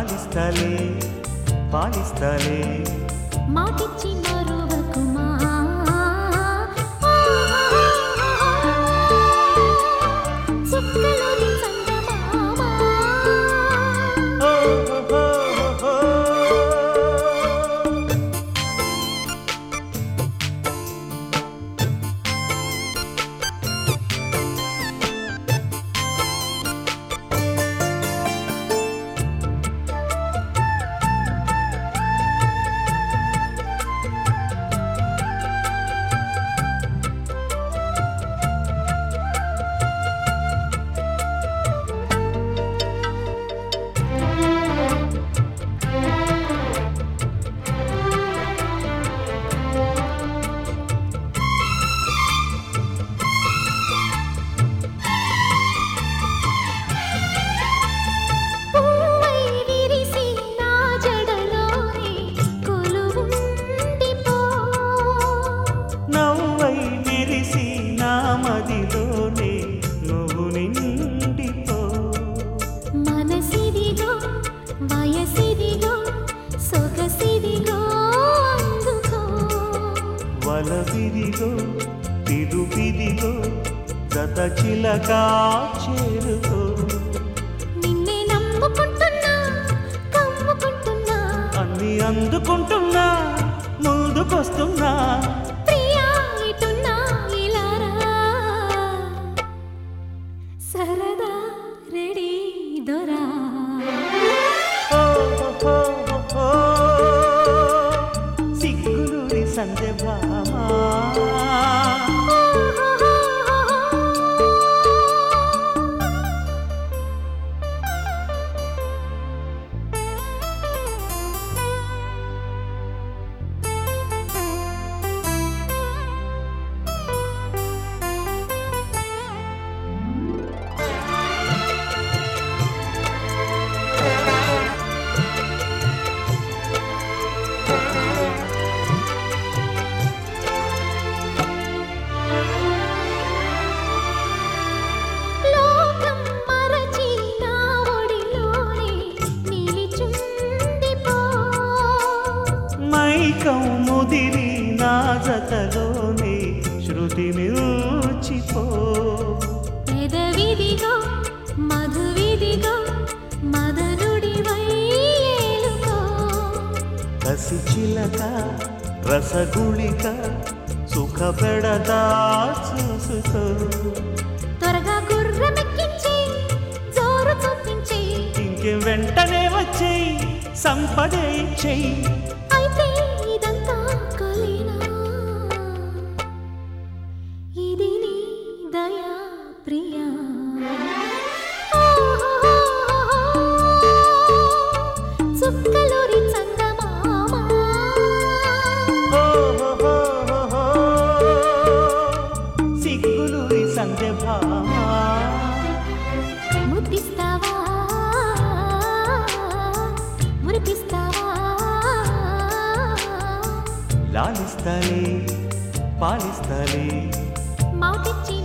లాలిస్తాలే పాలిస్తాలే మాటిచ్చి మరువకుమా చుక్కలోని చందమామ ఓ, ఓ, ఓ, ఓ. పువ్వై విరిసి నా జడలోనే కొలువుండిపో నవ్వై మెరిసి నా మదిలోనే నువ్వు నిండిపో మనసిదిగో వయసిదిగో సొగసిదిగో అందుకో వలవిదిగో పిలుపిదిగో జత చిలకా చేరుకో నిన్నే నమ్ముకుంటున్నా కమ్ముకుంటున్నా అన్ని అందుకుంటున్నా ముందుకొస్తున్నా ప్రియా ఇటున్నా ఇలారా సరదా రెడీ దొరా ఓ, ఓ, ఓ, ఓ. సిగ్గులూరి సంధ్య భామా లోకం మరచి నా ఒడిలోనే నిలిచుండిపో మైకం ముదిరి నా జతలోనే శృతి నిల్చిపో పెదవిదిగో మధువిదిగో మదనుడి వైలుకో కసి చిలక రసగుళిక సుఖ పెడతా చూసుకో త్వరగా గుర్రమెక్కించి జోరు చూపించి ఇంకేం వెంటనే వచ్చేయి సంపదే ఇచ్చేయి అయితే ఇదంతా కలీనా ఇది నీ దయా ప్రియా చుక్కలూరి చందమామ ఓ, ఓ, ఓ, ఓ, ఓ. సిగ్గులూరి సంధ్య భామా ముద్దిస్తావా మురిపిస్తావా లాలిస్తాలే పాలిస్తాలే మాటిచ్చి